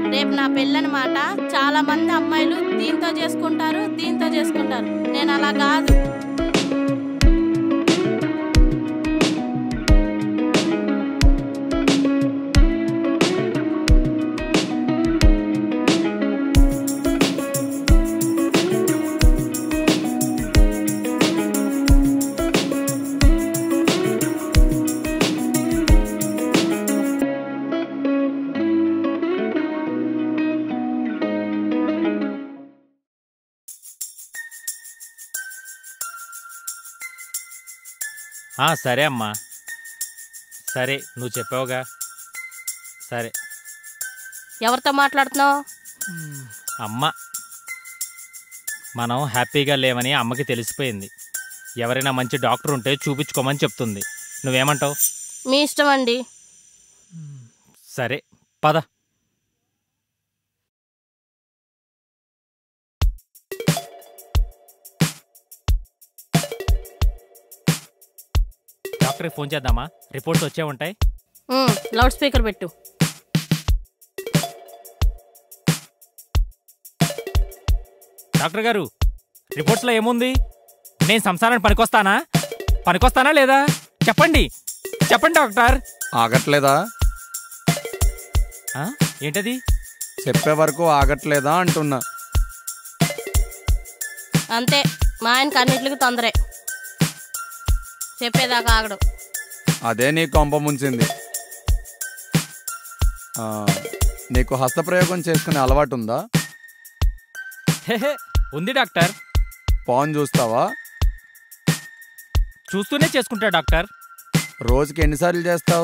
రేపు నా పెళ్ళనమాట చాలా మంది అమ్మాయిలు దీంతో చేసుకుంటారు దీంతో చేసుకుంటారు నేను అలా కాదు ఆ, సరే అమ్మా సరే నువ్వు చెప్పావుగా సరే ఎవరితో మాట్లాడుతున్నావు అమ్మ మనం హ్యాపీగా లేవని అమ్మకి తెలిసిపోయింది ఎవరైనా మంచి డాక్టర్ ఉంటే చూపించుకోమని చెప్తుంది నువ్వేమంటావు మీ ఇష్టం అండి సరే పద డాక్టర్కి ఫోన్ చేద్దామా రిపోర్ట్స్ వచ్చే ఉంటాయి ఉమ్, లౌడ్ స్పీకర్ పెట్టు డాక్టర్ గారు రిపోర్ట్స్లో ఏముంది నేను సంసారానికి పనికొస్తానా పనికొస్తానా లేదా చెప్పండి చెప్పండి డాక్టర్ ఆగట్లేదా ఆ? ఏంటది చెప్పే వరకు ఆగట్లేదా అంటున్నా అంతే మా ఆయనకి అన్నిటికి తొందరే చెప్పేదాకా ఆగడు అదే నీ కొంప ముంచింది ఆ, నీకు హస్తప్రయోగం చేసుకునే అలవాటు ఉందా హెహె, ఉంది డాక్టర్ పాన్ చూస్తావా చూస్తూనే చేసుకుంటా డాక్టర్ రోజుకి ఎన్నిసార్లు చేస్తావు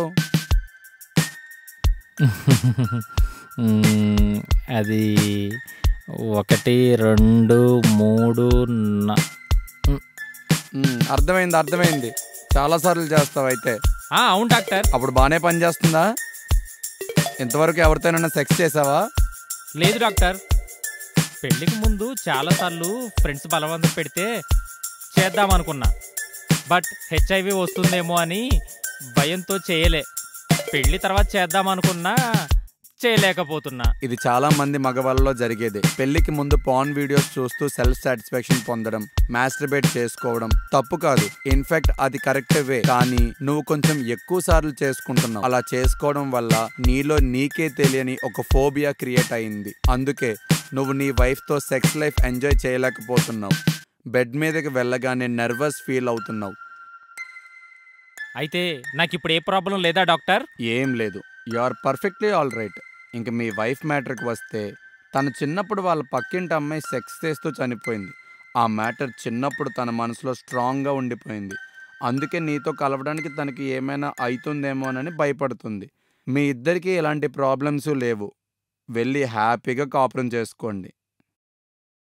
మ్మ్, అది ఒకటి రెండు మూడు న- ఉమ్, అర్థమైంది అర్థమైంది చాలా సార్లు చేస్తావు అయితే ఆ, అవును డాక్టర్ అప్పుడు బాగానే పని చేస్తుందా ఇంతవరకు ఎవరితోనైనా సెక్స్ చేసావా లేదు డాక్టర్ పెళ్లికి ముందు చాలాసార్లు ఫ్రెండ్స్ బలవంతం పెడితే చేద్దామనుకున్నా బట్ హెచ్ఐవి వస్తుందేమో అని భయంతో చేయలే పెళ్లి తర్వాత చేద్దామనుకున్నా చేయలేకపోతున్నా ఇది చాలా మంది మగవాళ్ళలో జరిగేది పెళ్లికి ముందు పాన్ వీడియోస్ చూస్తూ సెల్ఫ్ సాటిస్ఫాక్షన్ పొందడం మాస్టర్బేట్ చేసుకోవడం తప్పు కాదు ఇన్ఫాక్ట్ అది కరెక్ట్ వే కానీ నువ్వు కొంచెం ఎక్కువ సార్లు చేసుకుంటున్నావు అలా చేసుకోవడం వల్ల నీలో నీకే తెలియని ఒక ఫోబియా క్రియేట్ అయింది అందుకే నువ్వు నీ వైఫ్ తో సెక్స్ లైఫ్ ఎంజాయ్ చేయలేకపోతున్నావు బెడ్ మీదకి వెళ్ళగానే నర్వస్ ఫీల్ అవుతున్నావు అయితే నాకు ఇప్పుడు ఏ ప్రాబ్లం లేదా డాక్టర్ ఏం లేదు you are perfectly all right ఇంక మీ వైఫ్ మ్యాటర్కి వస్తే తను చిన్నప్పుడు వాళ్ళ పక్కింటి అమ్మాయి సెక్స్ చేస్తూ చనిపోయింది ఆ మ్యాటర్ చిన్నప్పుడు తన మనసులో స్ట్రాంగ్గా ఉండిపోయింది అందుకే నీతో కలవడానికి తనకి ఏమైనా అవుతుందేమోనని భయపడుతుంది మీ ఇద్దరికి ఎలాంటి ప్రాబ్లమ్స్ లేవు వెళ్ళి హ్యాపీగా కాపురం చేసుకోండి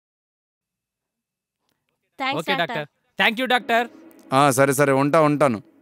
thanks okay doctor thank you doctor ఆ, సరే సరే ఉంటా ఉంటాను